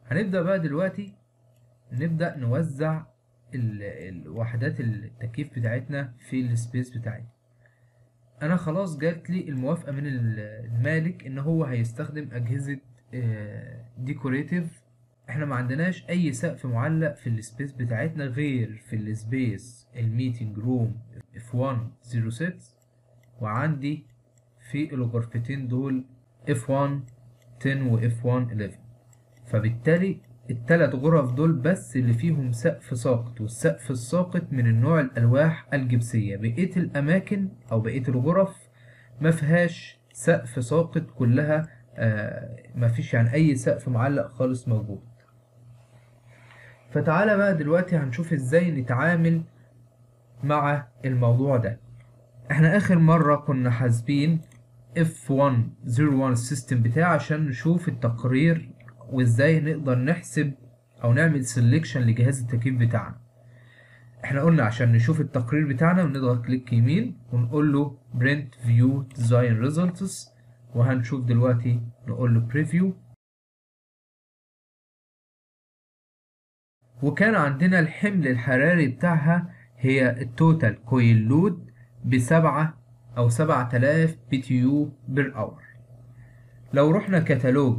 هنبدأ بقى دلوقتي نبدأ نوزع ال- الوحدات التكييف بتاعتنا في السبيس بتاعتنا انا خلاص جات لي الموافقة من ال- المالك ان هو هيستخدم اجهزة ديكوريتيف احنا ما عندناش اي سقف معلق في السبيس بتاعتنا غير في السبيس الميتنج روم F106 وعندي في الغرفتين دول F1 10 و F1 11 فبالتالي التلات غرف دول بس اللي فيهم سقف ساقط والسقف الساقط من النوع الألواح الجبسية بقية الأماكن أو بقية الغرف ما فيهاش سقف ساقط كلها آه ما فيش يعني أي سقف معلق خالص موجود فتعالى بقى دلوقتي هنشوف ازاي نتعامل مع الموضوع ده احنا اخر مرة كنا حاسبين F101 السيستم بتاعه عشان نشوف التقرير وازاي نقدر نحسب او نعمل سيلكشن لجهاز التكييف بتاعنا احنا قلنا عشان نشوف التقرير بتاعنا بنضغط كليك يمين ونقول له print view design results وهنشوف دلوقتي نقول له preview وكان عندنا الحمل الحراري بتاعها هي التوتال كويل لود بسبعة أو سبعة آلاف بي تي يو بير أور لو رحنا كتالوج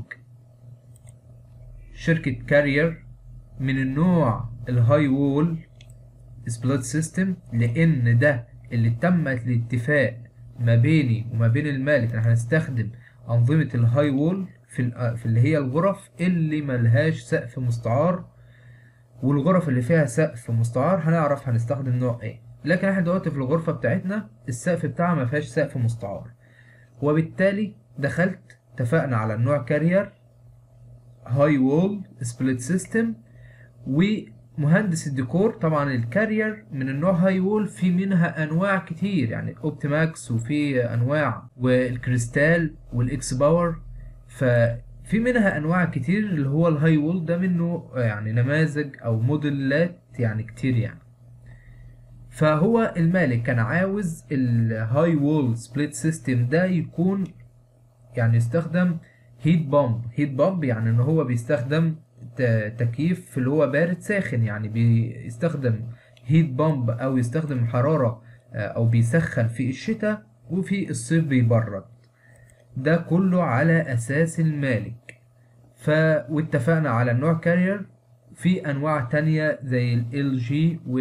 شركة كارير من النوع الهاي وول سبليت سيستم لأن ده اللي تم الاتفاق ما بيني وما بين المالك إن هنستخدم أنظمة الهاي وول في, ال- في اللي هي الغرف اللي ملهاش سقف مستعار والغرف اللي فيها سقف مستعار هنعرف هنستخدم نوع ايه لكن احنا دلوقتي في الغرفة بتاعتنا السقف بتاعها ما فيهاش سقف مستعار وبالتالي دخلت اتفقنا على النوع كارير هاي وول سبليت سيستم ومهندس الديكور طبعا الكارير من النوع هاي وول في منها انواع كتير يعني اوبتيماكس وفي انواع والكريستال والاكس باور ففي منها انواع كتير اللي هو الهاي وول ده منه يعني نماذج او موديلات يعني كتير يعني فهو المالك كان عاوز الهاي وول سبليت سيستم ده يكون يعني يستخدم هيت بامب هيت بامب يعني ان هو بيستخدم ت- تكييف اللي هو بارد ساخن يعني بيستخدم هيت بامب او يستخدم حرارة آه، او بيسخن في الشتاء وفي الصيف بيبرد ده كله على اساس المالك ف واتفقنا على النوع كارير في انواع تانية زي ال جي و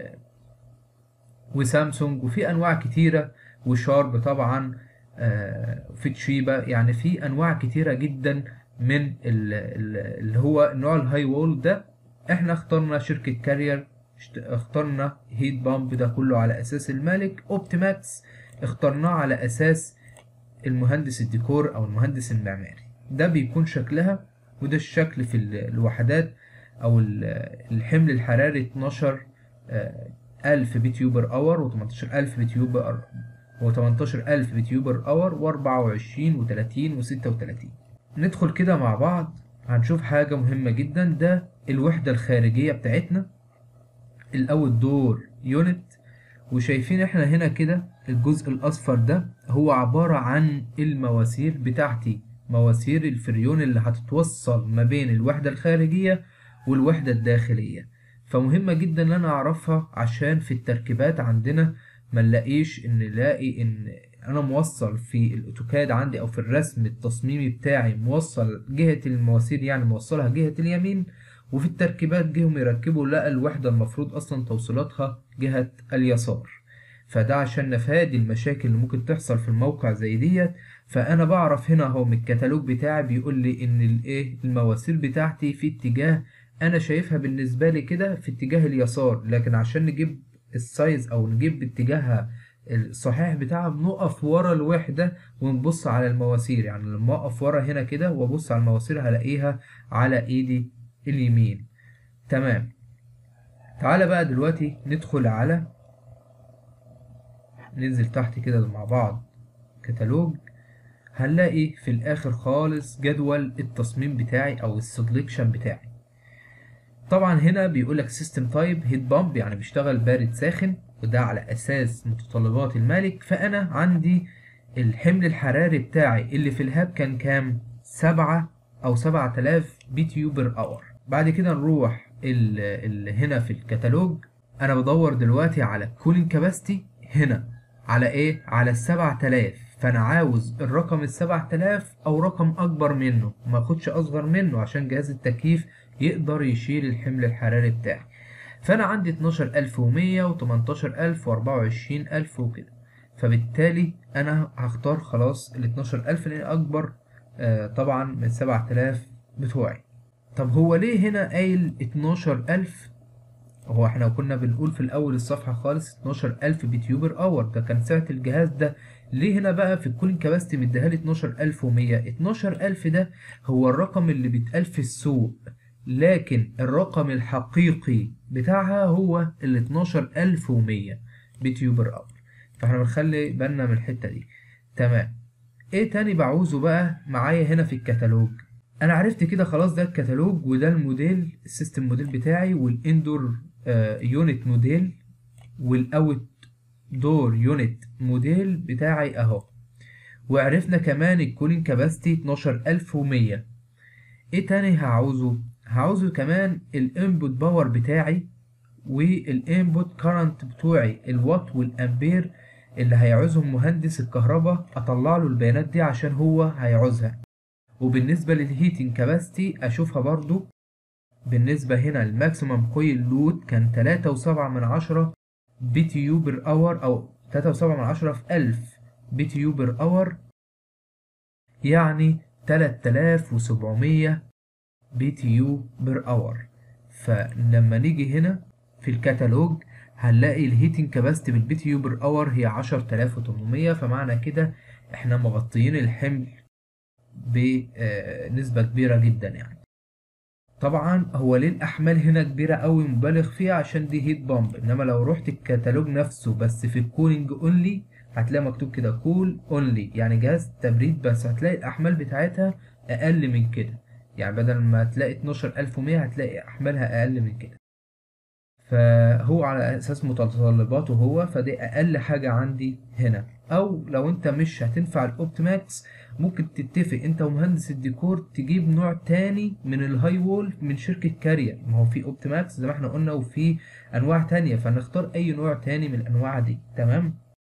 وسامسونج وفي انواع كتيرة وشارب طبعا آه، في تشيبا يعني في انواع كتيرة جدا من ال- ال- اللي هو النوع الهاي وول ده احنا اخترنا شركة كارير اشت- اخترنا هيت بامب ده كله على اساس المالك اوبتيماكس اخترناه على اساس المهندس الديكور او المهندس المعماري ده بيكون شكلها وده الشكل في ال- الوحدات او ال- الحمل الحراري 12 آه، ألف بي تيو بر اور و 18000 بي تيو بر و 18000 بي تيو بر اور و 24 و 30 و 36 ندخل كده مع بعض هنشوف حاجة مهمة جدا ده الوحدة الخارجية بتاعتنا الأول دور يونت وشايفين احنا هنا كده الجزء الأصفر ده هو عبارة عن المواسير بتاعتي مواسير الفريون اللي هتتوصل ما بين الوحدة الخارجية والوحدة الداخلية فمهمة جدا ان انا اعرفها عشان في التركيبات عندنا ما نلاقيش ان نلاقي ان انا موصل في الاوتوكاد عندي او في الرسم التصميمي بتاعي موصل جهة المواسير يعني موصلها جهة اليمين وفي التركيبات جيهم يركبوا لقى الوحدة المفروض اصلا توصيلاتها جهة اليسار فده عشان نفادي المشاكل اللي ممكن تحصل في الموقع زي ديت فانا بعرف هنا اهو من الكتالوج بتاعي بيقول لي ان الايه المواسير بتاعتي في اتجاه انا شايفها بالنسبه لي كده في اتجاه اليسار لكن عشان نجيب السايز او نجيب اتجاهها الصحيح بتاعها بنقف ورا الوحده ونبص على المواسير يعني لما اقف ورا هنا كده وابص على المواسير هلاقيها على ايدي اليمين تمام تعالى بقى دلوقتي ندخل على ننزل تحت كده مع بعض كتالوج هنلاقي في الاخر خالص جدول التصميم بتاعي او السلكشن بتاعي طبعا هنا بيقول لك سيستم تايب هيت بامب يعني بيشتغل بارد ساخن وده على اساس متطلبات المالك فانا عندي الحمل الحراري بتاعي اللي في الهاب كان كام سبعة او 7000 بي تي يو بير اور بعد كده نروح ال ال هنا في الكتالوج انا بدور دلوقتي على الكولينج كاباسيتي هنا على ايه على ال 7000 فانا عاوز الرقم ال 7000 او رقم اكبر منه ما اخدش اصغر منه عشان جهاز التكييف يقدر يشيل الحمل الحراري بتاعي فانا عندي 12100 و18000 و24000 وكده فبالتالي انا هختار خلاص ال 12000 لان اكبر آه طبعا من 7000 بتوعي طب هو ليه هنا قايل 12000 هو احنا كنا بنقول في الاول الصفحه خالص 12000 بتيوبر اور ده كان سعه الجهاز ده ليه هنا بقى في الكولينج كاباستي مديها لي 12100 12000 ده هو الرقم اللي بيتقال في السوق لكن الرقم الحقيقي بتاعها هو ال 12100 بتيوبر اور فاحنا بنخلي بالنا من الحته دي تمام ايه تاني بعوزه بقى معايا هنا في الكتالوج انا عرفت كده خلاص ده الكتالوج وده الموديل السيستم موديل بتاعي والاندور آه يونت موديل والاوت دور يونت موديل بتاعي اهو وعرفنا كمان الكولينج كاباستي 12100 ايه تاني هعوزه هعوزه كمان الانبوت باور بتاعي والانبوت كارنت بتوعي الوات والامبير اللي هيعوزهم مهندس الكهرباء اطلع له البيانات دي عشان هو هيعوزها وبالنسبة للهيتنج كاباستي اشوفها برضو بالنسبة هنا الماكسيمم كويل لود كان تلاتة وسبعة من عشرة بي تي يو بر اور او تلاتة وسبعة من عشرة في ألف بي تي يو بر اور يعني تلات آلاف وسبعمية بي تي يو بر اور فلما نيجي هنا في الكتالوج هنلاقي الهيتنج كاباستي بالبي تي يو بر اور هي عشرة آلاف وتمنمية فمعنى كده احنا مغطيين الحمل بنسبة كبيرة جدا يعني طبعا هو ليه الأحمال هنا كبيرة أوي مبالغ فيها عشان دي هيت بامب إنما لو رحت الكتالوج نفسه بس في الكولينج أونلي هتلاقي مكتوب كده كول أونلي يعني جهاز تبريد بس هتلاقي الأحمال بتاعتها أقل من كده يعني بدل ما تلاقي 12100 هتلاقي أحمالها أقل من كده فهو على اساس متطلباته هو فدي اقل حاجة عندي هنا او لو انت مش هتنفع الاوبتماكس ممكن تتفق انت ومهندس الديكور تجيب نوع تاني من الهاي وول من شركة كارير ما هو في اوبتماكس زي ما احنا قلنا وفي انواع تانية فنختار اي نوع تاني من الانواع دي تمام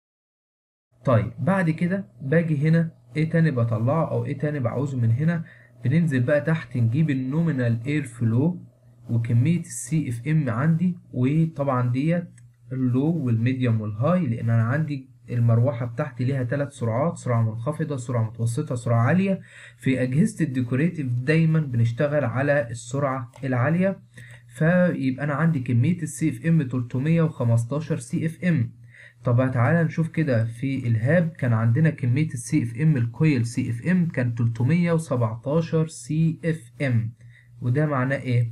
طيب بعد كده باجي هنا ايه تاني بطلعه او ايه تاني بعوزه من هنا بننزل بقى تحت نجيب النومينال اير فلو وكمية السي اف ام عندي وطبعا ديت اللو والميديوم والهاي لان انا عندي المروحة بتاعتي ليها ثلاث سرعات سرعة منخفضة سرعة متوسطة سرعة عالية في أجهزة الديكوريتيف دايما بنشتغل على السرعة العالية فيبقى أنا عندي كمية السي اف ام 315 سي اف ام طب تعالى نشوف كده في الهاب كان عندنا كمية السي اف ام الكويل سي اف ام كان 317 سي اف ام وده معناه ايه؟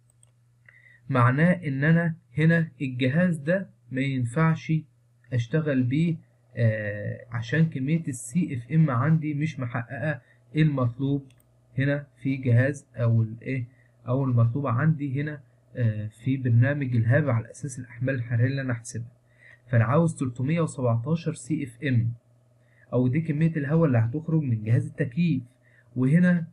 معناه ان انا هنا الجهاز ده ما ينفعش اشتغل بيه آه عشان كمية السي اف ام عندي مش محققة المطلوب هنا في جهاز او الايه او المطلوبة عندي هنا آه في برنامج الهاب على اساس الاحمال الحرارية اللي انا هحسبها فانا عاوز 317 سي اف ام او دي كمية الهواء اللي هتخرج من جهاز التكييف وهنا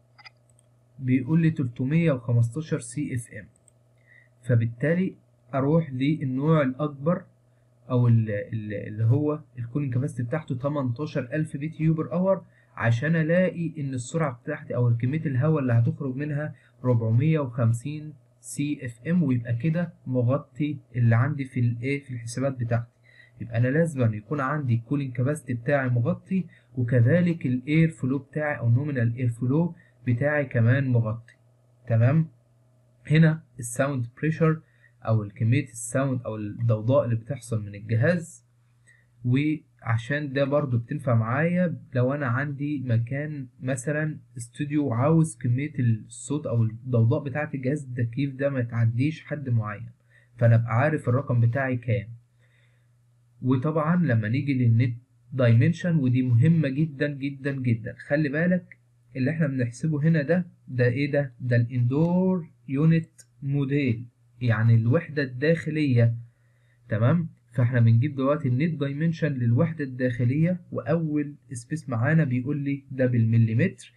بيقول لي 315 سي اف ام فبالتالي اروح للنوع الاكبر او اللي هو الكولينج كاباسيتي بتاعته 18000 بي تي يو بر اور عشان الاقي ان السرعه بتاعتي او كميه الهواء اللي هتخرج منها 450 سي اف ام ويبقى كده مغطي اللي عندي في الايه في الحسابات بتاعتي يبقى انا لازم يكون عندي الكولينج كاباسيتي بتاعي مغطي وكذلك الاير فلو بتاعي او نومينال اير فلو بتاعي كمان مغطي تمام هنا الساوند بريشر او كمية الساوند او الضوضاء اللي بتحصل من الجهاز وعشان ده برضو بتنفع معايا لو انا عندي مكان مثلا استوديو وعاوز كمية الصوت او الضوضاء بتاعة الجهاز التكييف ده ما تعديش حد معين فانا ابقى عارف الرقم بتاعي كام وطبعا لما نيجي للنت دايمنشن ودي مهمة جدا جدا جدا خلي بالك اللي احنا بنحسبه هنا ده ده ايه ده ده الاندور يونت موديل يعني الوحدة الداخلية تمام فاحنا بنجيب دلوقتي النت دايمنشن للوحدة الداخلية واول سبيس معانا بيقول لي ده بالمليمتر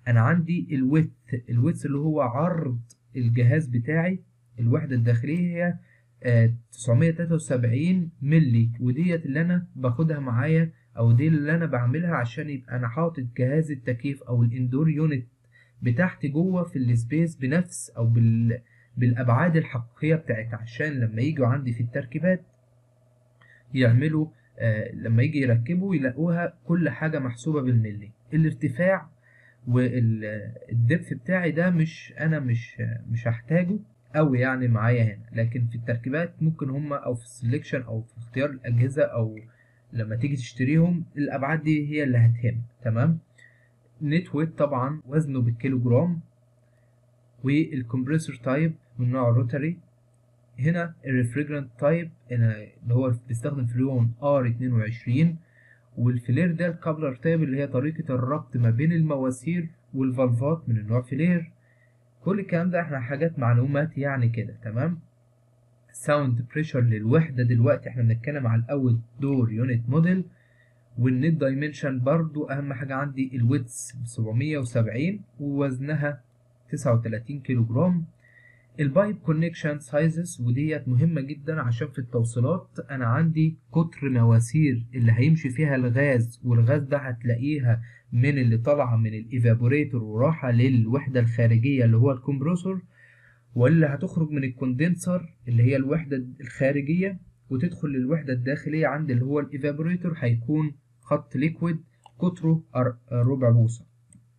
انا عندي الويت الويت اللي هو عرض الجهاز بتاعي الوحدة الداخلية هي آه، 973 ملي وديت اللي انا باخدها معايا او دي اللي انا بعملها عشان يبقى انا حاطط جهاز التكييف او الاندور يونت بتاعتي جوه في السبيس بنفس او بال بالابعاد الحقيقيه بتاعتها عشان لما يجوا عندي في التركيبات يعملوا آه لما يجي يركبوا يلاقوها كل حاجه محسوبه بالملي الارتفاع والدبث بتاعي ده مش انا مش مش هحتاجه قوي يعني معايا هنا لكن في التركيبات ممكن هما او في السلكشن او في اختيار الاجهزه او لما تيجي تشتريهم الابعاد دي هي اللي هتهم تمام نت ويت طبعا وزنه بالكيلو جرام والكمبريسور تايب من نوع روتري هنا الريفريجرانت تايب اللي هو بيستخدم فريون ار 22 والفلير ده الكابلر تايب اللي هي طريقة الربط ما بين المواسير والفالفات من النوع فلير كل الكلام ده احنا حاجات معلومات يعني كده تمام ساوند بريشر للوحدة دلوقتي احنا بنتكلم على الاول دور يونت موديل والنت دايمنشن برضو اهم حاجة عندي الويتس 770 ووزنها 39 كيلو جرام البايب كونكشن سايزز وديت مهمة جدا عشان في التوصيلات انا عندي قطر مواسير اللي هيمشي فيها الغاز والغاز ده هتلاقيها من اللي طالعة من الايفابوريتور وراحة للوحدة الخارجية اللي هو الكمبرسور واللي هتخرج من الكوندنسر اللي هي الوحدة الخارجية وتدخل للوحدة الداخلية عند اللي هو الايفابوريتور هيكون خط ليكويد قطره ربع بوصة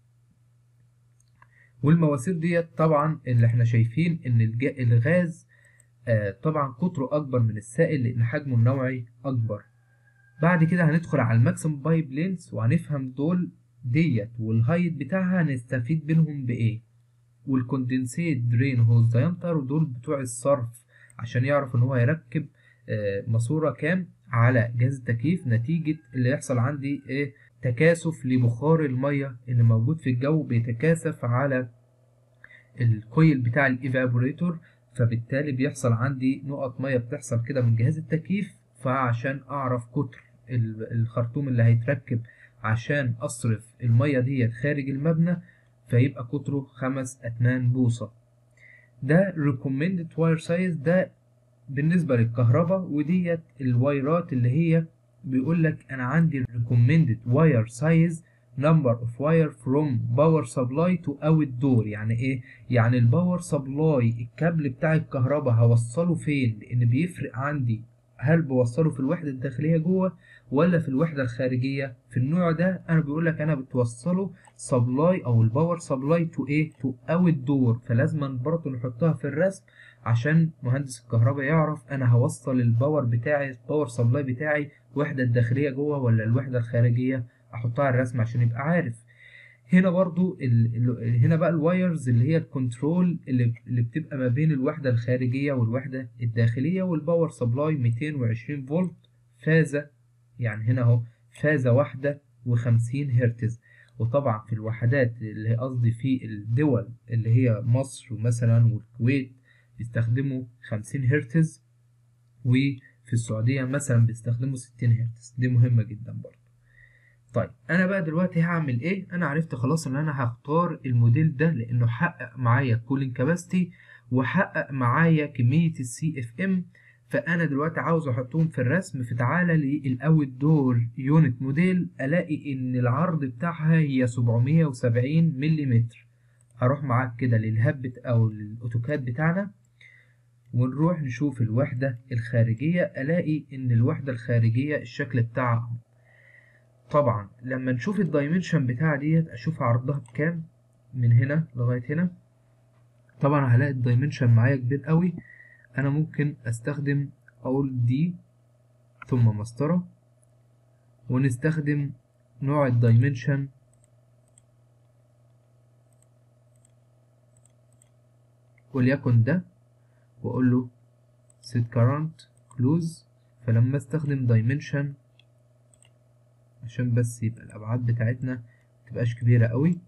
والمواسير ديت طبعا اللي احنا شايفين ان الغاز آه طبعا قطره اكبر من السائل لان حجمه النوعي اكبر بعد كده هندخل على الماكسيمم بايب لينس وهنفهم دول ديت والهايت بتاعها هنستفيد منهم بايه والكوندنسيت درين هوز دايمتر ودول بتوع الصرف عشان يعرف ان هو هيركب آه ماسورة كام على جهاز التكييف نتيجة اللي يحصل عندي ايه تكاثف لبخار المية اللي موجود في الجو بيتكاثف على الكويل بتاع الايفابوريتور فبالتالي بيحصل عندي نقط مية بتحصل كده من جهاز التكييف فعشان اعرف قطر الخرطوم اللي هيتركب عشان اصرف المية ديت خارج المبنى فيبقى قطره خمس اتمان بوصة ده recommended wire size ده بالنسبة للكهرباء وديت الوايرات اللي هي بيقول لك انا عندي recommended wire size number of wire from power supply to outdoor يعني ايه يعني الباور سبلاي الكابل بتاع الكهرباء هوصله فين لان بيفرق عندي هل بوصله في الوحدة الداخلية جوه ولا في الوحدة الخارجية في النوع ده انا بيقول لك انا بتوصله سبلاي او الباور سبلاي تو ايه تو اوت دور فلازم برضه نحطها في الرسم عشان مهندس الكهرباء يعرف انا هوصل الباور بتاعي الباور سبلاي بتاعي الوحدة الداخلية جوه ولا الوحدة الخارجية احطها على الرسم عشان يبقى عارف هنا برضو ال... ال... هنا بقى الوايرز اللي هي الكنترول اللي... اللي بتبقى ما بين الوحدة الخارجية والوحدة الداخلية والباور سبلاي 220 فولت فازة يعني هنا اهو فازة واحدة وخمسين هرتز وطبعا في الوحدات اللي قصدي في الدول اللي هي مصر مثلا والكويت بيستخدموا خمسين هرتز وفي السعودية مثلا بيستخدموا ستين هرتز دي مهمة جدا برضه طيب انا بقى دلوقتي هعمل ايه انا عرفت خلاص ان انا هختار الموديل ده لانه حقق معايا كولينج كاباسيتي وحقق معايا كمية السي اف ام فانا دلوقتي عاوز احطهم في الرسم فتعالى للاوت دور يونت موديل الاقي ان العرض بتاعها هي 770 ملم هروح معاك كده للهب او الاوتوكاد بتاعنا ونروح نشوف الوحدة الخارجية الاقي ان الوحدة الخارجية الشكل بتاعها طبعا لما نشوف الدايمنشن بتاع ديت اشوف عرضها بكام من هنا لغاية هنا طبعا هلاقي الدايمنشن معايا كبير قوي انا ممكن استخدم اقول دي ثم مسطرة ونستخدم نوع الدايمنشن وليكن ده واقول له set current close فلما استخدم دايمنشن عشان بس يبقى الابعاد بتاعتنا متبقاش كبيرة قوي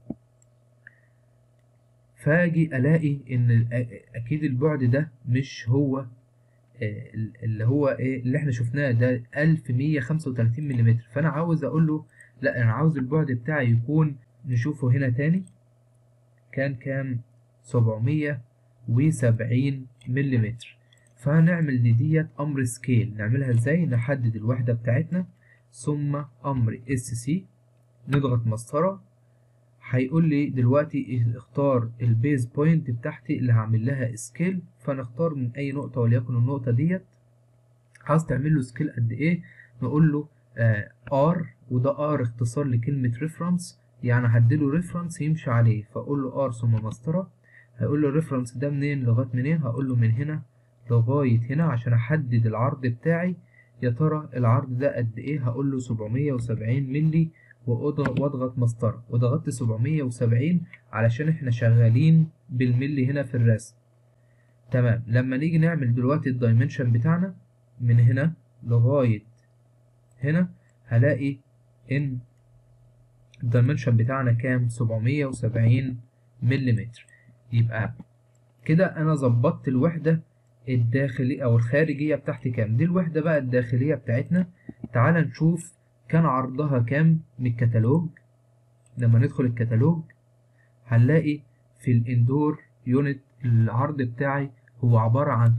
فاجي الاقي ان اكيد البعد ده مش هو اللي هو ايه اللي احنا شفناه ده 1135 ملم فانا عاوز اقول له لا انا عاوز البعد بتاعي يكون نشوفه هنا تاني كان كام سبعمية وسبعين مليمتر فهنعمل لديت أمر سكيل نعملها ازاي نحدد الوحدة بتاعتنا ثم أمر اس سي نضغط مسطرة هيقول لي دلوقتي اختار البيز بوينت بتاعتي اللي هعمل لها سكيل فنختار من اي نقطة وليكن النقطة ديت عاوز تعمل له سكيل قد ايه نقول له ار وده ار اختصار لكلمة ريفرنس يعني هديله ريفرنس يمشي عليه فاقول له ار ثم مسطرة هيقول له الريفرنس ده منين لغاية منين هقول له من هنا لغاية هنا عشان احدد العرض بتاعي يا ترى العرض ده قد ايه هقول له 770 ملي واضغط مسطرة وضغطت 770 علشان احنا شغالين بالملي هنا في الرسم تمام لما نيجي نعمل دلوقتي الدايمنشن بتاعنا من هنا لغاية هنا هلاقي ان الدايمنشن بتاعنا كام 770 مليمتر يبقى كده انا ظبطت الوحدة الداخلية او الخارجية بتاعتي كام دي الوحدة بقى الداخلية بتاعتنا تعال نشوف كان عرضها كام من الكتالوج لما ندخل الكتالوج هنلاقي في الاندور يونت العرض بتاعي هو عبارة عن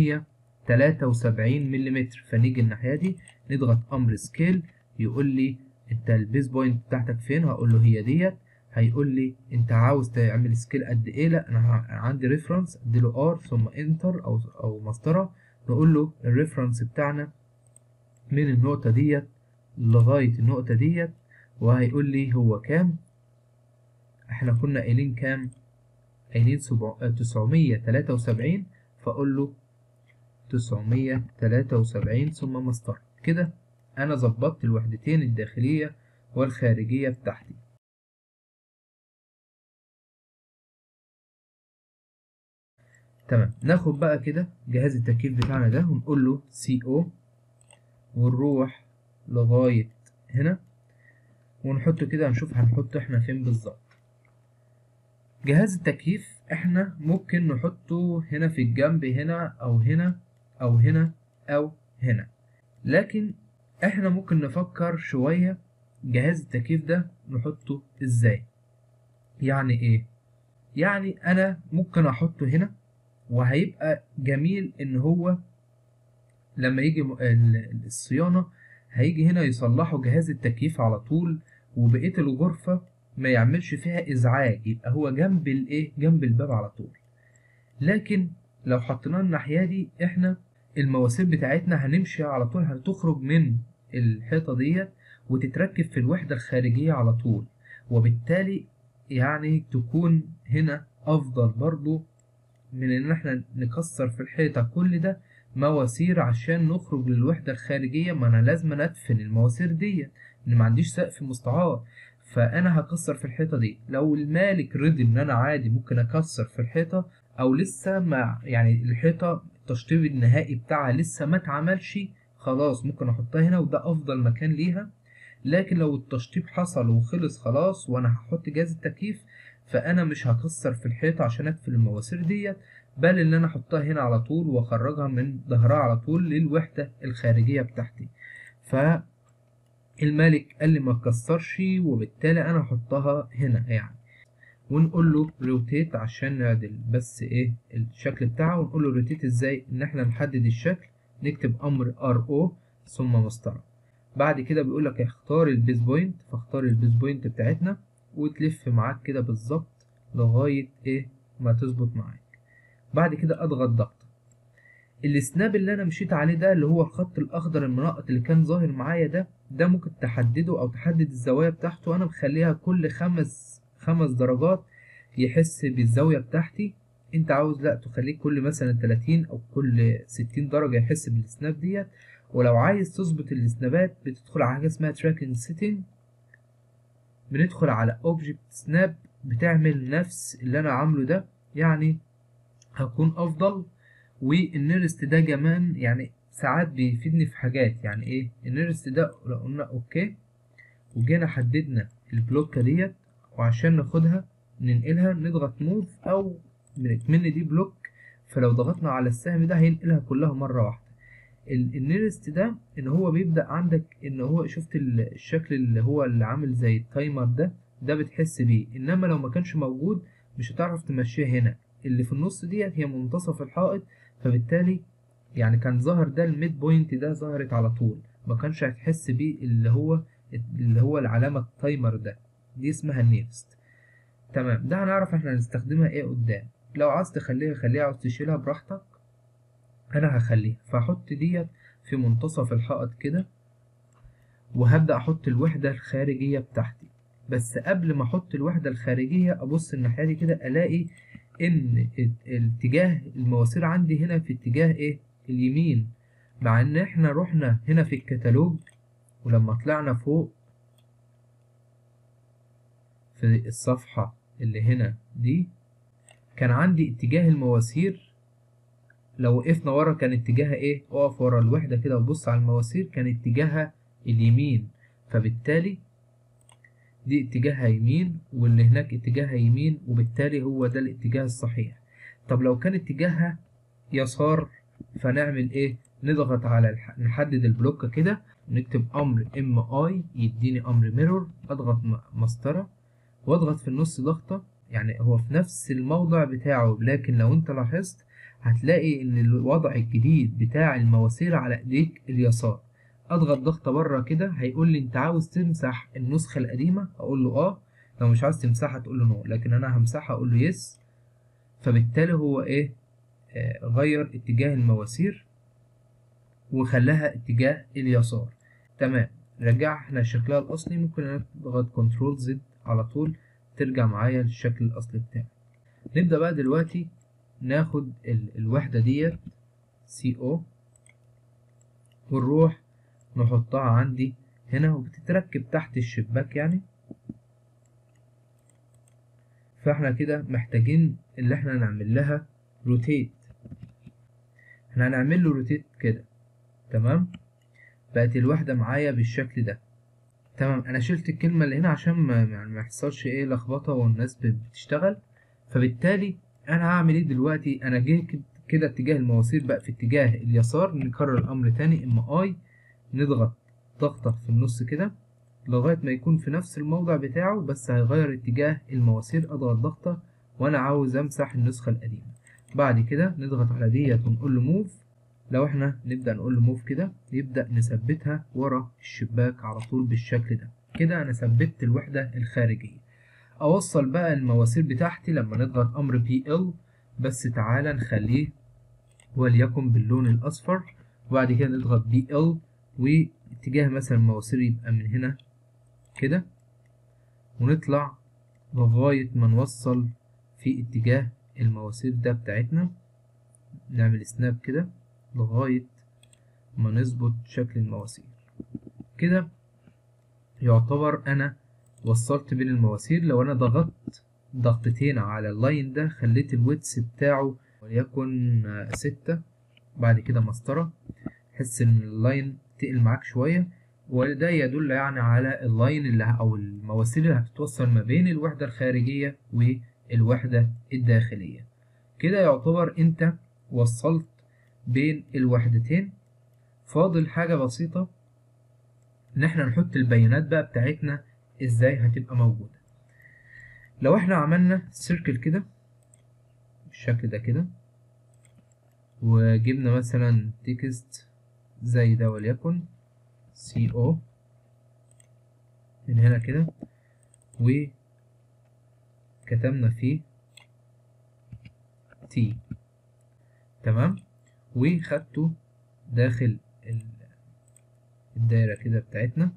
973 ملم فنيجي الناحية دي نضغط امر سكيل يقول لي انت البيز بوينت بتاعتك فين هقول له هي ديت هيقول لي انت عاوز تعمل سكيل قد ايه لا انا عندي ريفرنس اديله ار ثم انتر او او مسطره نقول له الريفرنس بتاعنا من النقطه ديت لغايه النقطه ديت وهيقول لي هو كام احنا كنا قايلين كام قايلين 973 فاقول له 973 ثم مسطره كده انا ظبطت الوحدتين الداخليه والخارجيه بتاعتي تمام ناخد بقى كده جهاز التكييف بتاعنا ده ونقول له سي او ونروح لغاية هنا ونحطه كده هنشوف هنحطه احنا فين بالظبط جهاز التكييف احنا ممكن نحطه هنا في الجنب هنا او هنا او هنا او هنا لكن احنا ممكن نفكر شوية جهاز التكييف ده نحطه ازاي يعني ايه يعني انا ممكن احطه هنا وهيبقى جميل ان هو لما يجي الصيانة هيجي هنا يصلحوا جهاز التكييف على طول وبقية الغرفة ما يعملش فيها ازعاج يبقى هو جنب الايه جنب الباب على طول لكن لو حطيناه الناحية دي احنا المواسير بتاعتنا هنمشي على طول هتخرج من الحيطة ديت وتتركب في الوحدة الخارجية على طول وبالتالي يعني تكون هنا افضل برضو من ان احنا نكسر في الحيطة كل ده مواسير عشان نخرج للوحدة الخارجية ما انا لازم ادفن المواسير دي ان ما عنديش سقف مستعار فانا هكسر في الحيطة دي لو المالك رضي ان انا عادي ممكن اكسر في الحيطة او لسه ما يعني الحيطة التشطيب النهائي بتاعها لسه ما اتعملش خلاص ممكن احطها هنا وده افضل مكان ليها لكن لو التشطيب حصل وخلص خلاص وانا هحط جهاز التكييف فانا مش هكسر في الحيطه عشان اقفل المواسير ديت بل ان انا احطها هنا على طول واخرجها من ظهرها على طول للوحده الخارجيه بتاعتي فالمالك قال لي ما تكسرش وبالتالي انا احطها هنا يعني ونقول له روتيت عشان نعدل بس ايه الشكل بتاعه ونقول له روتيت ازاي ان احنا نحدد الشكل نكتب امر ار او ثم مسطره بعد كده بيقول لك اختار البيز بوينت فاختار البيز بوينت بتاعتنا وتلف معاك كده بالظبط لغاية ايه ما تظبط معاك بعد كده اضغط ضغطة السناب اللي انا مشيت عليه ده اللي هو الخط الاخضر المنقط اللي كان ظاهر معايا ده ده ممكن تحدده او تحدد الزوايا بتاعته انا مخليها كل خمس خمس درجات يحس بالزاوية بتاعتي انت عاوز لا تخليك كل مثلا 30 او كل 60 درجة يحس بالسناب ديت ولو عايز تظبط السنابات بتدخل على حاجة اسمها تراكنج سيتنج بندخل على اوبجكت سناب بتعمل نفس اللي انا عامله ده يعني هكون افضل والنيرست ده كمان يعني ساعات بيفيدني في حاجات يعني ايه النيرست ده لو قلنا اوكي وجينا حددنا البلوكة ديت وعشان ناخدها ننقلها نضغط موف او من دي بلوك فلو ضغطنا على السهم ده هينقلها كلها مرة واحدة النيرست ده ان هو بيبدأ عندك ان هو شفت الشكل اللي هو اللي عامل زي التايمر ده ده بتحس بيه انما لو ما كانش موجود مش هتعرف تمشيه هنا اللي في النص ديت هي منتصف الحائط فبالتالي يعني كان ظهر ده الميد بوينت ده ظهرت على طول ما كانش هتحس بيه اللي هو اللي هو العلامة التايمر ده دي اسمها النيرست تمام ده هنعرف احنا هنستخدمها ايه قدام لو عاوز تخليها خليها عاوز تشيلها براحتك انا هخليها فاحط ديت في منتصف الحائط كده وهبدأ احط الوحدة الخارجية بتاعتي بس قبل ما احط الوحدة الخارجية ابص الناحية دي كده الاقي ان اتجاه المواسير عندي هنا في اتجاه ايه اليمين مع ان احنا رحنا هنا في الكتالوج ولما طلعنا فوق في الصفحة اللي هنا دي كان عندي اتجاه المواسير لو وقفنا ورا كان اتجاهها ايه اقف ورا الوحدة كده وبص على المواسير كان اتجاهها اليمين فبالتالي دي اتجاهها يمين واللي هناك اتجاهها يمين وبالتالي هو ده الاتجاه الصحيح طب لو كان اتجاهها يسار فنعمل ايه نضغط على الح... نحدد البلوك كده ونكتب امر ام اي يديني امر ميرور اضغط مسطرة واضغط في النص ضغطة يعني هو في نفس الموضع بتاعه لكن لو انت لاحظت هتلاقي ان الوضع الجديد بتاع المواسير على ايديك اليسار اضغط ضغطة بره كده هيقول لي انت عاوز تمسح النسخة القديمة اقول له اه لو مش عاوز تمسحها تقول له نو لكن انا همسحها اقول له يس فبالتالي هو ايه آه غير اتجاه المواسير وخلاها اتجاه اليسار تمام رجع احنا شكلها الاصلي ممكن نضغط كنترول زد على طول ترجع معايا للشكل الاصلي بتاعي نبدأ بقى دلوقتي ناخد ال الوحدة ديت سي او ونروح نحطها عندي هنا وبتتركب تحت الشباك يعني فاحنا كده محتاجين اللي احنا نعمل لها روتيت احنا هنعمل له روتيت كده تمام بقت الوحدة معايا بالشكل ده تمام انا شلت الكلمة اللي هنا عشان ما يعني ما يحصلش ايه لخبطة والناس بتشتغل فبالتالي انا هعمل ايه دلوقتي انا جه كده اتجاه المواسير بقى في اتجاه اليسار نكرر الامر تاني ام اي نضغط ضغطة في النص كده لغاية ما يكون في نفس الموضع بتاعه بس هيغير اتجاه المواسير اضغط ضغطة وانا عاوز امسح النسخة القديمة بعد كده نضغط على ديت ونقول له موف لو احنا نبدأ نقول له موف كده يبدأ نثبتها ورا الشباك على طول بالشكل ده كده انا ثبت الوحدة الخارجية اوصل بقى المواسير بتاعتي لما نضغط امر بي ال بس تعالى نخليه وليكن باللون الاصفر وبعد كده نضغط بي ال واتجاه مثلا المواسير يبقى من هنا كده ونطلع لغاية ما نوصل في اتجاه المواسير ده بتاعتنا نعمل سناب كده لغاية ما نظبط شكل المواسير كده يعتبر انا وصلت بين المواسير لو انا ضغطت ضغطتين على اللاين ده خليت الويتس بتاعه وليكن ستة بعد كده مسطرة تحس ان اللاين تقل معاك شوية وده يدل يعني على اللاين اللي او المواسير اللي هتتوصل ما بين الوحدة الخارجية والوحدة الداخلية كده يعتبر انت وصلت بين الوحدتين فاضل حاجة بسيطة ان احنا نحط البيانات بقى بتاعتنا ازاي هتبقى موجودة لو احنا عملنا سيركل كده بالشكل ده كده وجبنا مثلا تكست زي ده وليكن سي او من هنا كده وكتبنا فيه تي تمام وخدته داخل الدايرة كده بتاعتنا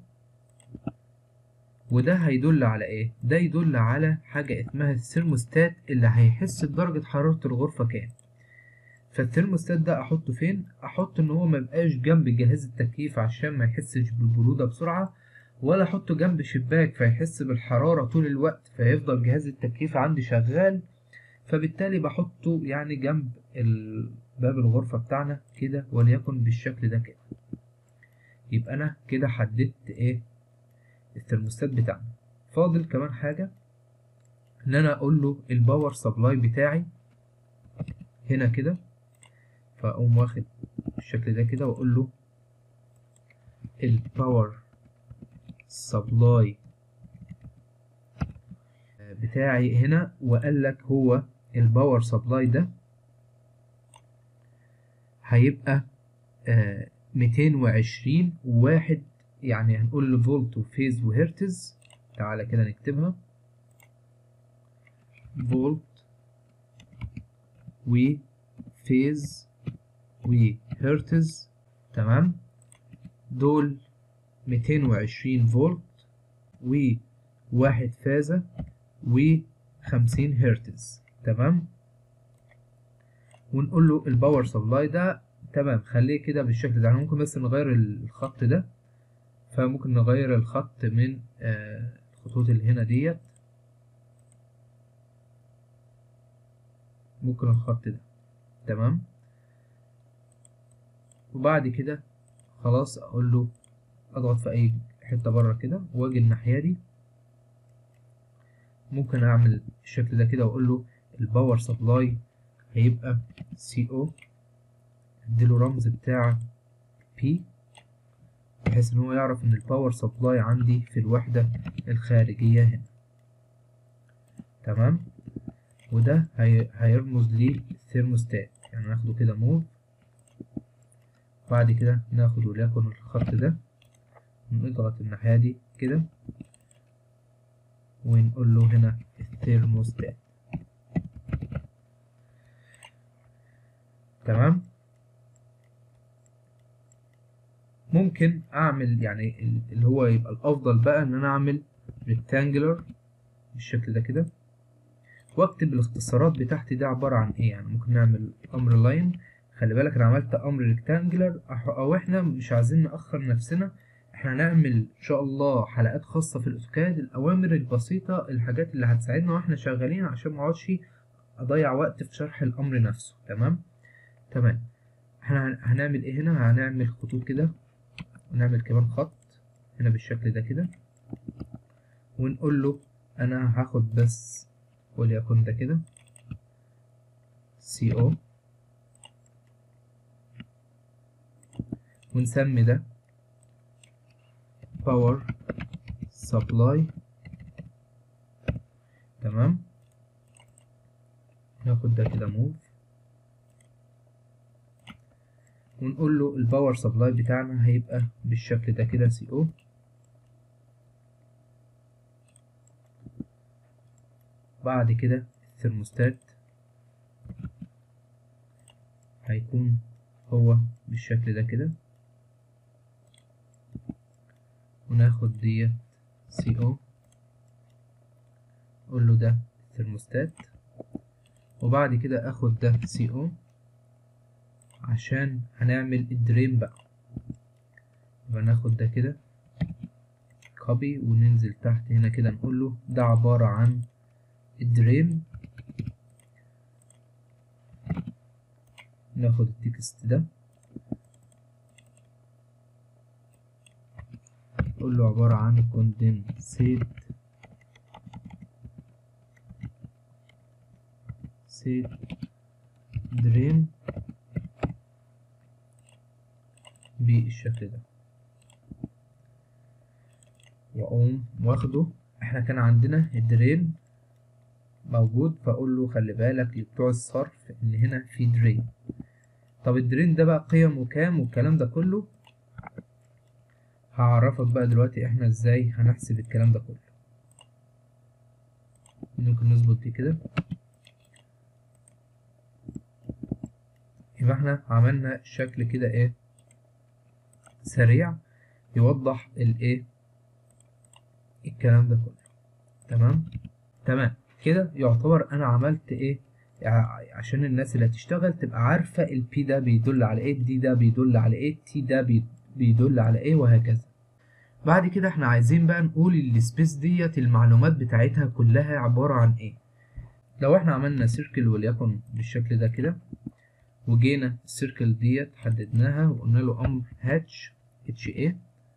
وده هيدل على ايه ده يدل على حاجة اسمها الثرموستات اللي هيحس بدرجة حرارة الغرفة كام فالثرموستات ده احطه فين احط ان هو ميبقاش جنب جهاز التكييف عشان ما يحسش بالبرودة بسرعة ولا احطه جنب شباك فيحس بالحرارة طول الوقت فيفضل جهاز التكييف عندي شغال فبالتالي بحطه يعني جنب باب الغرفة بتاعنا كده وليكن بالشكل ده كده يبقى انا كده حددت ايه الثرموستات بتاعنا فاضل كمان حاجة ان انا اقول له الباور سبلاي بتاعي هنا كده فاقوم واخد بالشكل ده كده واقول له الباور سبلاي بتاعي هنا وقال لك هو الباور سبلاي ده هيبقى آه 220 واحد يعني هنقول له فولت وفيز وهرتز تعالى كده نكتبها فولت وفيز وهرتز تمام دول 220 فولت وواحد فازة وخمسين هرتز تمام ونقول له الباور سبلاي ده تمام خليه كده بالشكل ده يعني ممكن بس نغير الخط ده فممكن نغير الخط من آه الخطوط اللي هنا ديت ممكن الخط ده تمام وبعد كده خلاص اقول له اضغط في اي حته بره كده واجي الناحيه دي ممكن اعمل الشكل ده كده واقول له الباور سبلاي هيبقى سي او اديله رمز بتاع بي بحيث ان هو يعرف ان الباور سبلاي عندي في الوحده الخارجيه هنا تمام وده هي... هيرمز لي الثيرموستات يعني ناخده كده موف بعد كده ناخد وليكن الخط ده نضغط الناحية دي كده ونقول له هنا الثيرموستات تمام ممكن اعمل يعني اللي هو يبقى الافضل بقى ان انا اعمل ريكتانجلر بالشكل ده كده واكتب الاختصارات بتاعتي دي عبارة عن ايه يعني ممكن نعمل امر لاين خلي بالك انا عملت امر ريكتانجلر او احنا مش عايزين نأخر نفسنا احنا هنعمل ان شاء الله حلقات خاصة في الاوتوكاد الاوامر البسيطة الحاجات اللي هتساعدنا واحنا شغالين عشان ما اقعدش اضيع وقت في شرح الامر نفسه تمام تمام احنا هنعمل ايه هنا هنعمل خطوط كده ونعمل كمان خط هنا بالشكل ده كده ونقول له انا هاخد بس وليكن ده كده سي او ونسمي ده باور سبلاي تمام ناخد ده كده موف ونقول له الباور سبلاي بتاعنا هيبقى بالشكل ده كده سي او بعد كده الثرموستات هيكون هو بالشكل ده كده وناخد ديت سي او اقول له ده الثرموستات وبعد كده اخد ده سي او عشان هنعمل الدرين بقى يبقى ناخد ده كده كوبي وننزل تحت هنا كده نقول له ده عبارة عن الدرين ناخد التكست ده نقول له عبارة عن كوندنسيت سيت درين بالشكل ده واقوم واخده احنا كان عندنا الدرين موجود فاقول له خلي بالك لبتوع الصرف ان هنا في درين طب الدرين ده بقى قيمه كام والكلام ده كله هعرفك بقى دلوقتي احنا ازاي هنحسب الكلام ده كله ممكن نظبط دي كده يبقى احنا عملنا شكل كده ايه سريع يوضح الايه الكلام ده كله تمام تمام كده يعتبر انا عملت ايه عشان الناس اللي هتشتغل تبقى عارفة البي ده بيدل على ايه الدي ده بيدل على ايه التي ده بيدل على ايه وهكذا بعد كده احنا عايزين بقى نقول السبيس ديت المعلومات بتاعتها كلها عبارة عن ايه لو احنا عملنا سيركل وليكن بالشكل ده كده وجينا السيركل ديت حددناها وقلنا له امر هاتش اتش ايه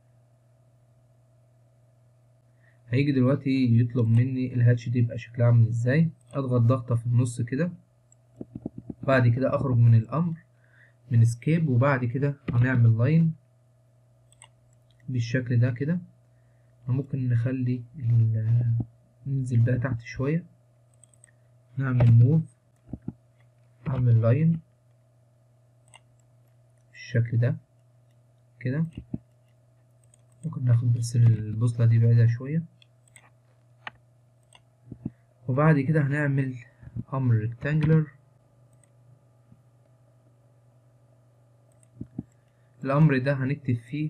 هيجي دلوقتي يطلب مني الهاتش دي يبقى شكلها عامل ازاي اضغط ضغطة في النص كده بعد كده اخرج من الامر من سكيب وبعد كده هنعمل لاين بالشكل ده كده ممكن نخلي ننزل بقى تحت شوية نعمل موف اعمل لاين بالشكل ده كده ممكن ناخد بس البوصلة دي بعيدة شوية وبعد كده هنعمل أمر ريكتانجلر الأمر ده هنكتب فيه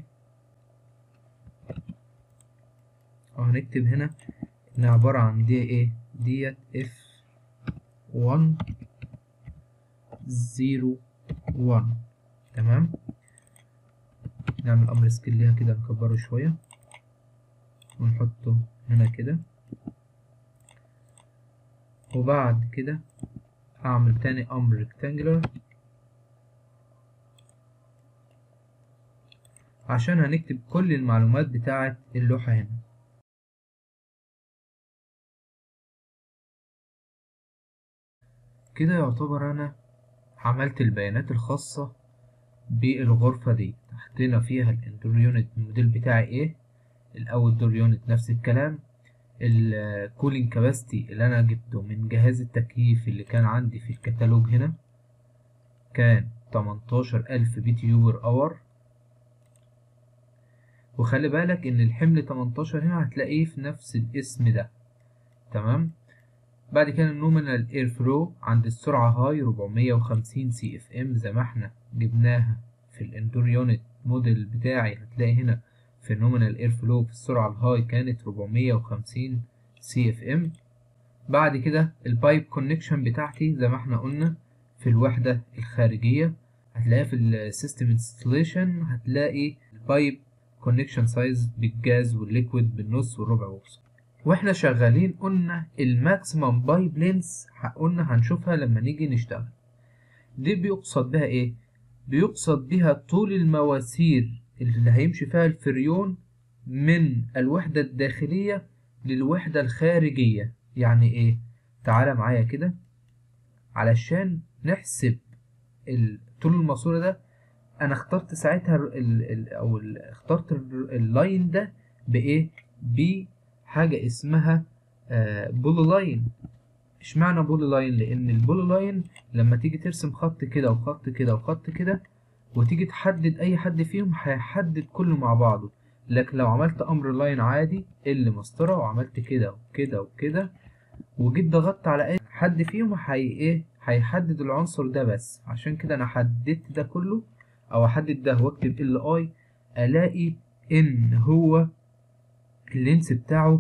أو هنكتب هنا إنها عبارة عن دي إيه ديت اف 1 0 1 تمام نعمل أمر سكيل ليها كده نكبره شوية ونحطه هنا كده وبعد كده هعمل تاني أمر ريكتانجلر عشان هنكتب كل المعلومات بتاعة اللوحة هنا كده يعتبر أنا عملت البيانات الخاصة بالغرفة دي تحتنا فيها الاندور يونت الموديل بتاعي ايه الاوت دور يونت نفس الكلام الكولينج كاباسيتي اللي انا جبته من جهاز التكييف اللي كان عندي في الكتالوج هنا كان 18000 بي تي يو بر اور وخلي بالك ان الحمل 18 هنا هتلاقيه في نفس الاسم ده تمام بعد كده النومينال اير فلو عند السرعة هاي 450 سي اف ام زي ما احنا جبناها في الاندور يونت موديل بتاعي هتلاقي هنا في النومينال اير فلو في السرعة الهاي كانت 450 سي اف ام بعد كده البايب كونكشن بتاعتي زي ما احنا قلنا في الوحدة الخارجية هتلاقيها في السيستم انستليشن هتلاقي البايب كونكشن سايز بالجاز والليكويد بالنص والربع بوصة واحنا شغالين قلنا الماكسيمم بايب لينس قلنا هنشوفها لما نيجي نشتغل دي بيقصد بها ايه بيقصد بها طول المواسير اللي هيمشي فيها الفريون من الوحدة الداخلية للوحدة الخارجية يعني ايه تعالى معايا كده علشان نحسب طول الماسورة ده انا اخترت ساعتها ال ال او ال اخترت اللاين ده بايه بحاجة اسمها آه بول لاين اشمعنى بول لاين لان البول لاين لما تيجي ترسم خط كده وخط كده وخط كده وتيجي تحدد اي حد فيهم هيحدد كله مع بعضه لكن لو عملت امر لاين عادي ال مسطره وعملت كده وكده وكده وجيت ضغطت على اي حد فيهم هي ايه هيحدد العنصر ده بس عشان كده انا حددت ده كله او احدد ده واكتب ال اي الاقي ان هو اللينس بتاعه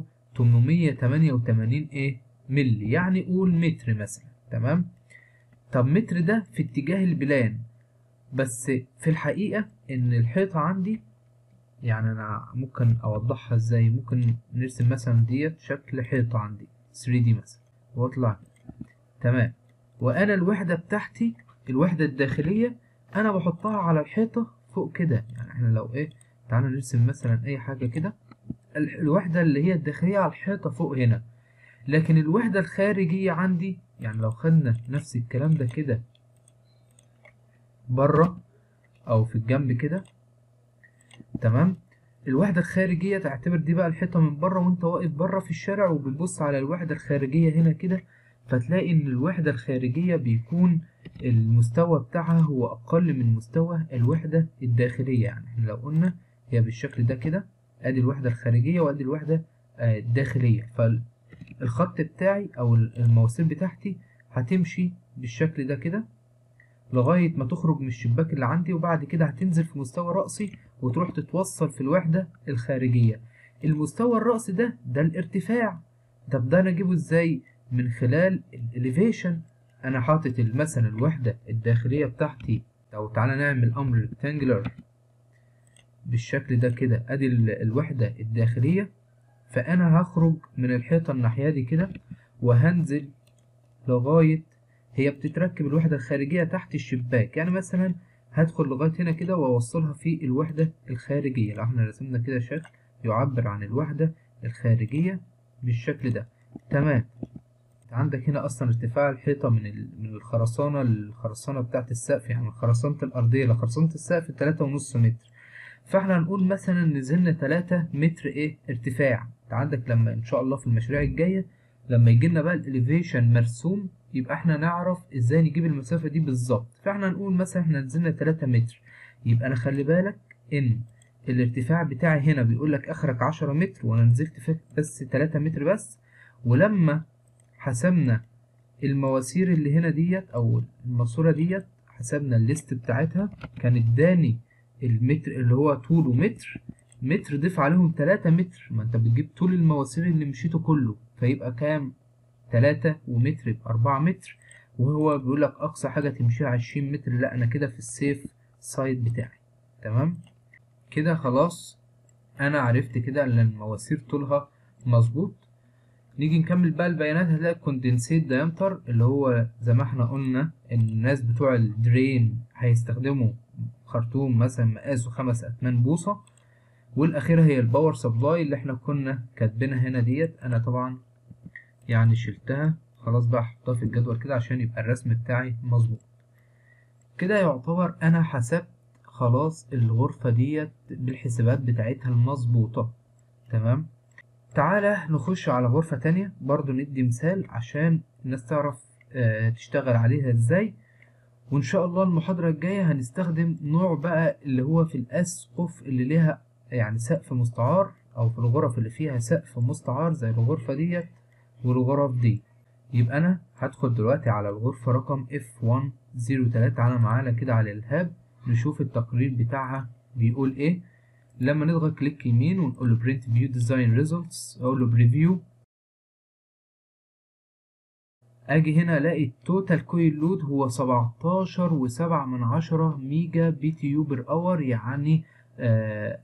888 ايه ملي يعني قول متر مثلا تمام طب متر ده في اتجاه البلان بس في الحقيقة ان الحيطة عندي يعني انا ممكن اوضحها ازاي ممكن نرسم مثلا ديت شكل حيطة عندي 3D مثلا واطلع تمام وانا الوحدة بتاعتي الوحدة الداخلية انا بحطها على الحيطة فوق كده يعني احنا لو ايه تعالوا نرسم مثلا اي حاجة كده الوحدة اللي هي الداخلية على الحيطة فوق هنا لكن الوحدة الخارجية عندي يعني لو خدنا نفس الكلام ده كده بره او في الجنب كده تمام الوحدة الخارجية تعتبر دي بقى الحيطة من بره وانت واقف بره في الشارع وبتبص على الوحدة الخارجية هنا كده فتلاقي ان الوحدة الخارجية بيكون المستوى بتاعها هو اقل من مستوى الوحدة الداخلية يعني احنا لو قلنا هي بالشكل ده كده ادي الوحدة الخارجية وادي الوحدة الداخلية فالخط بتاعي او المواسير بتاعتي هتمشي بالشكل ده كده لغاية ما تخرج من الشباك اللي عندي وبعد كده هتنزل في مستوى رأسي وتروح تتوصل في الوحدة الخارجية المستوى الرأسي ده ده الارتفاع طب ده انا اجيبه ازاي من خلال الاليفيشن انا حاطط مثلا الوحدة الداخلية بتاعتي او تعالى نعمل امر ريكتانجلر بالشكل ده كده ادي الوحدة الداخلية فانا هخرج من الحيطة الناحية دي كده وهنزل لغاية هي بتتركب الوحدة الخارجية تحت الشباك يعني مثلا هدخل لغاية هنا كده وأوصلها في الوحدة الخارجية لو احنا رسمنا كده شكل يعبر عن الوحدة الخارجية بالشكل ده تمام عندك هنا أصلا ارتفاع الحيطة من من الخرسانة للخرسانة بتاعة السقف يعني من خرسانة الأرضية لخرسانة السقف تلاتة ونص متر فاحنا هنقول مثلا نزلنا تلاتة متر ايه ارتفاع انت عندك لما ان شاء الله في المشاريع الجايه لما يجي لنا بقى الاليفيشن مرسوم يبقى احنا نعرف ازاي نجيب المسافه دي بالظبط فاحنا نقول مثلا احنا نزلنا 3 متر يبقى انا خلي بالك ان الارتفاع بتاعي هنا بيقول لك اخرك 10 متر وانا نزلت فيه بس 3 متر بس ولما حسبنا المواسير اللي هنا ديت او الماسوره ديت حسبنا الليست بتاعتها كان اداني المتر اللي هو طوله متر متر ضيف عليهم 3 متر ما انت بتجيب طول المواسير اللي مشيته كله فيبقى كام 3 ومتر يبقى 4 متر وهو بيقول لك اقصى حاجه تمشيها 20 متر لا انا كده في السيف سايد بتاعي تمام كده خلاص انا عرفت كده ان المواسير طولها مظبوط نيجي نكمل بقى البيانات هتلاقي الكوندنسيت دايمتر اللي هو زي ما احنا قلنا ان الناس بتوع الدرين هيستخدموا خرطوم مثلا مقاسه خمس اتمان بوصة والاخيرة هي الباور سبلاي اللي احنا كنا كاتبينها هنا ديت انا طبعا يعني شلتها خلاص بقى احطها في الجدول كده عشان يبقى الرسم بتاعي مظبوط كده يعتبر انا حسبت خلاص الغرفة ديت بالحسابات بتاعتها المظبوطة تمام تعالى نخش على غرفة تانية برضو ندي مثال عشان الناس تعرف اه تشتغل عليها ازاي وان شاء الله المحاضرة الجاية هنستخدم نوع بقى اللي هو في الاسقف اللي ليها يعني سقف مستعار او في الغرف اللي فيها سقف مستعار زي الغرفة ديت والغرف دي يبقى انا هدخل دلوقتي على الغرفة رقم F103 تعالى معانا كده على الهاب نشوف التقرير بتاعها بيقول ايه لما نضغط كليك يمين ونقول له print view design results اقول له preview اجي هنا الاقي التوتال كويل لود هو 17 وسبعة من عشرة ميجا بي تي يو بر اور يعني آه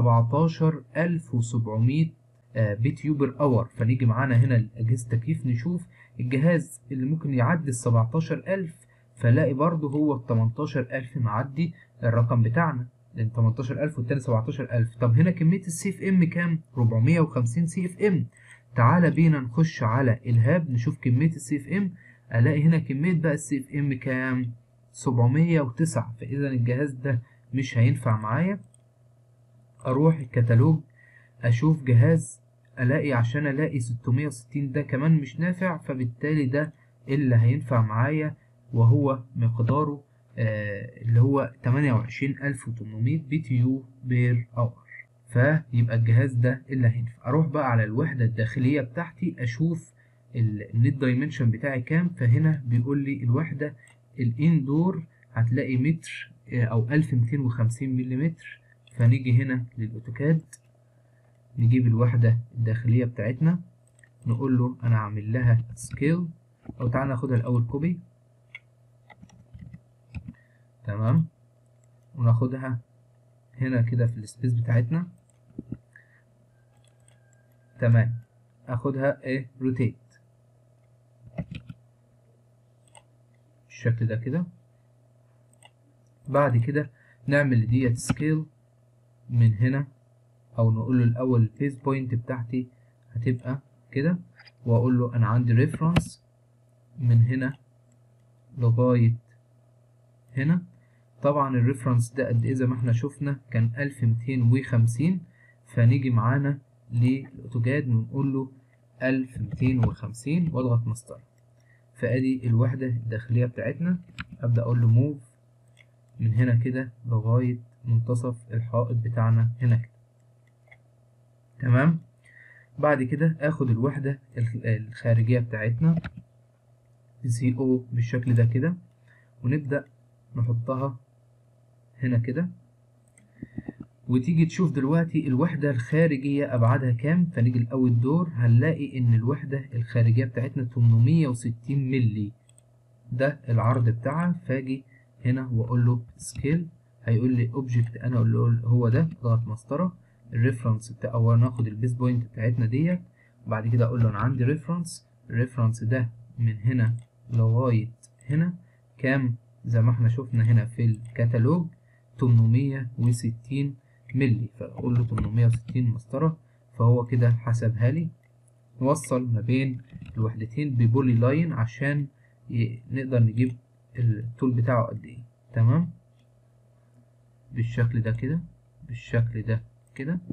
17700 آه بي تي يو بر اور فنيجي معانا هنا اجهزة التكييف نشوف الجهاز اللي ممكن يعدي ال 17000 فلاقي برضه هو ال 18000 معدي الرقم بتاعنا لان 18000 والتاني 17000 طب هنا كمية السي اف ام كام 450 سي اف ام تعالى بينا نخش على الهاب نشوف كمية السي اف ام الاقي هنا كمية بقى السي اف ام كام 709 فاذا الجهاز ده مش هينفع معايا اروح الكتالوج اشوف جهاز الاقي عشان الاقي 660 ده كمان مش نافع فبالتالي ده اللي هينفع معايا وهو مقداره آه اللي هو 28800 بي تي يو بير اور فيبقى الجهاز ده اللي هينفع اروح بقى على الوحدة الداخلية بتاعتي اشوف النت دايمنشن بتاعي كام فهنا بيقول لي الوحدة الاندور هتلاقي متر آه او 1250 ملم فنيجي هنا للاوتوكاد نجيب الوحدة الداخلية بتاعتنا نقول له انا عامل لها سكيل او تعالى ناخدها الاول كوبي تمام وناخدها هنا كده في السبيس بتاعتنا تمام اخدها ايه روتيت بالشكل ده كده بعد كده نعمل ديت سكيل من هنا او نقول له الاول الفيس بوينت بتاعتي هتبقى كده واقول له انا عندي ريفرنس من هنا لغايه هنا طبعا الريفرنس ده قد ايه زي ما احنا شفنا كان 1250 فنيجي معانا للاوتوجاد ونقول له 1250 واضغط مسطره فادي الوحده الداخليه بتاعتنا ابدا اقول له موف من هنا كده لغايه منتصف الحائط بتاعنا هنا كده تمام بعد كده اخد الوحده الخارجيه بتاعتنا سي او بالشكل ده كده ونبدا نحطها هنا كده وتيجي تشوف دلوقتي الوحدة الخارجية أبعادها كام فنيجي لأول دور هنلاقي إن الوحدة الخارجية بتاعتنا 860 ملي ده العرض بتاعها فاجي هنا وأقول له سكيل هيقول لي اوبجكت أنا أقول له هو ده ضغط مسطرة الريفرنس بتاع أو ناخد البيس بوينت بتاعتنا ديت وبعد كده أقول له أنا عندي ريفرنس الريفرنس ده من هنا لغاية هنا كام زي ما احنا شفنا هنا في الكتالوج 860 ملي فاقول له 860 مسطرة فهو كده حسبها لي نوصل ما بين الوحدتين ببولي لاين عشان نقدر نجيب الطول بتاعه قد ايه تمام بالشكل ده كده بالشكل ده كده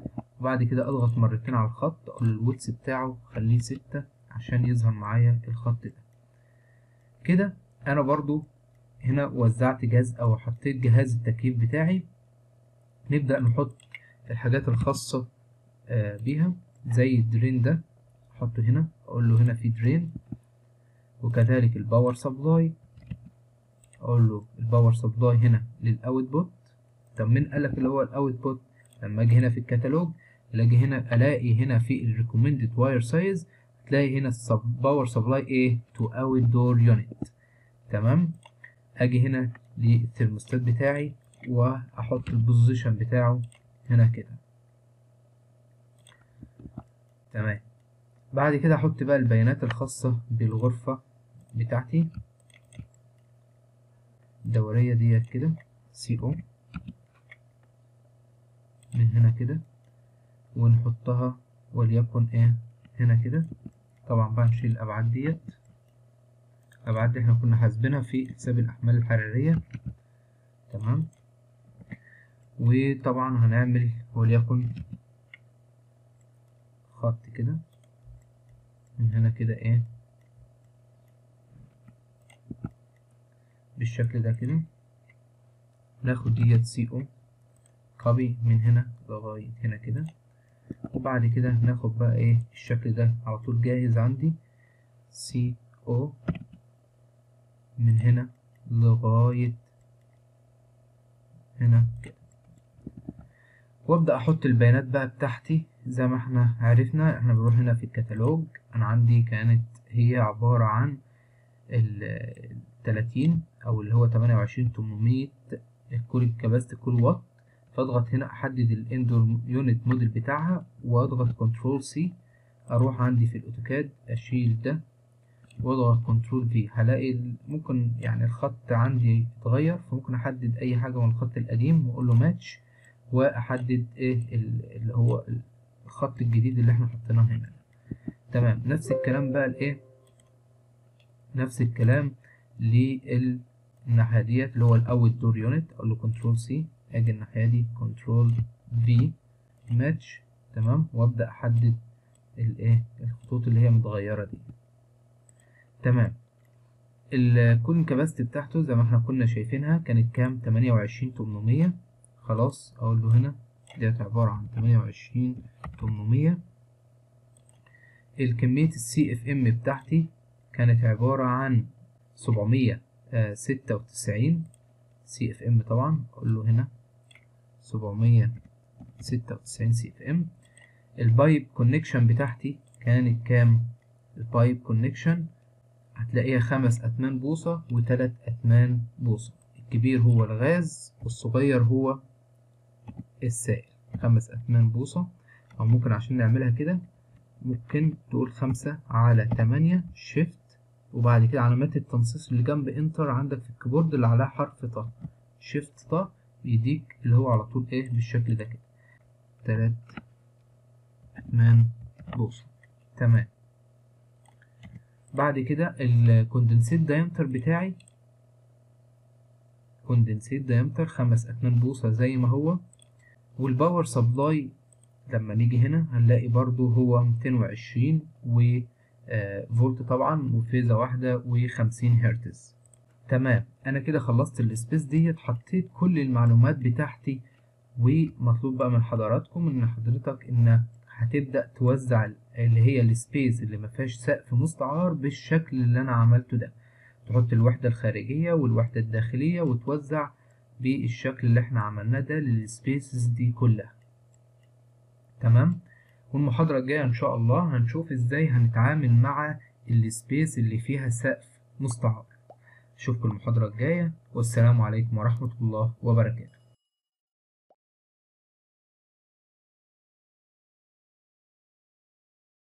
وبعد كده اضغط مرتين على الخط اقول الويتس بتاعه خليه ستة عشان يظهر معايا الخط ده كده انا برضو هنا وزعت جهاز او حطيت جهاز التكييف بتاعي نبدأ نحط الحاجات الخاصة آه بيها زي الدرين ده احطه هنا اقول له هنا في درين وكذلك الباور سبلاي اقول له الباور سبلاي هنا للاوتبوت طب مين قالك اللي هو الاوتبوت لما اجي هنا في الكتالوج الاقي هنا الاقي هنا في الريكومندد واير سايز تلاقي هنا الباور سبلاي ايه تو اوت دور يونت تمام اجي هنا للثرموستات بتاعي واحط البوزيشن بتاعه هنا كده تمام بعد كده احط بقى البيانات الخاصة بالغرفة بتاعتي الدورية ديت كده سي او من هنا كده ونحطها وليكن ايه هنا كده طبعا بقى نشيل الابعاد ديت الابعاد دي احنا كنا حاسبينها في حساب الاحمال الحرارية تمام وطبعا هنعمل وليكن خط كده من هنا كده ايه بالشكل ده كده ناخد ديت سي او كوبي من هنا لغاية هنا كده وبعد كده ناخد بقى ايه الشكل ده على طول جاهز عندي سي او من هنا لغاية هنا كده وابدأ احط البيانات بقى بتاعتي زي ما احنا عرفنا احنا بنروح هنا في الكتالوج انا عندي كانت هي عبارة عن التلاتين او اللي هو تمانية وعشرين تمنمية الكول كاباسيتي كول وات فاضغط هنا احدد الاندور يونت موديل بتاعها واضغط كنترول سي اروح عندي في الاوتوكاد اشيل ده واضغط كنترول في هلاقي ممكن يعني الخط عندي اتغير فممكن احدد اي حاجة من الخط القديم واقول له ماتش واحدد ايه اللي هو الخط الجديد اللي احنا حطيناه هنا تمام نفس الكلام بقى الايه نفس الكلام للناحيه ديت اللي هو الاوت دور يونت اقول له كنترول سي اجي الناحيه دي كنترول في ماتش تمام وابدا احدد الايه الخطوط اللي هي متغيره دي تمام الكون كاباسيتي بتاعته زي ما احنا كنا شايفينها كانت كام 28800 خلاص اقول له هنا ديت عبارة عن تمانية وعشرين تمنمية الكمية السي اف ام بتاعتي كانت عبارة عن سبعمية ستة وتسعين سي اف ام طبعا اقول له هنا سبعمية ستة وتسعين سي اف ام البايب كونكشن بتاعتي كانت كام البايب كونكشن هتلاقيها خمس أتمان بوصة وتلات أتمان بوصة الكبير هو الغاز والصغير هو السائل خمس أتمان بوصة أو ممكن عشان نعملها كده ممكن تقول خمسة على تمانية شيفت وبعد كده علامات التنصيص اللي جنب انتر عندك في الكيبورد اللي عليها حرف ط شيفت ط بيديك اللي هو على طول ايه بالشكل ده كده تلات أتمان بوصة تمام بعد كده الكوندنسيت دايمتر بتاعي كوندنسيت دايمتر خمس أتمان بوصة زي ما هو والباور سبلاي لما نيجي هنا هنلاقي برضو هو 220 و فولت طبعا وفيزة واحدة وخمسين هرتز تمام انا كده خلصت السبيس ديت حطيت كل المعلومات بتاعتي ومطلوب بقى من حضراتكم ان حضرتك ان هتبدأ توزع اللي هي السبيس اللي ما فيهاش سقف مستعار بالشكل اللي انا عملته ده تحط الوحدة الخارجية والوحدة الداخلية وتوزع بالشكل اللي احنا عملناه ده للسبيسز دي كلها تمام والمحاضرة الجاية ان شاء الله هنشوف ازاي هنتعامل مع السبيس اللي فيها سقف مستعار اشوفكم المحاضرة الجاية والسلام عليكم ورحمة الله وبركاته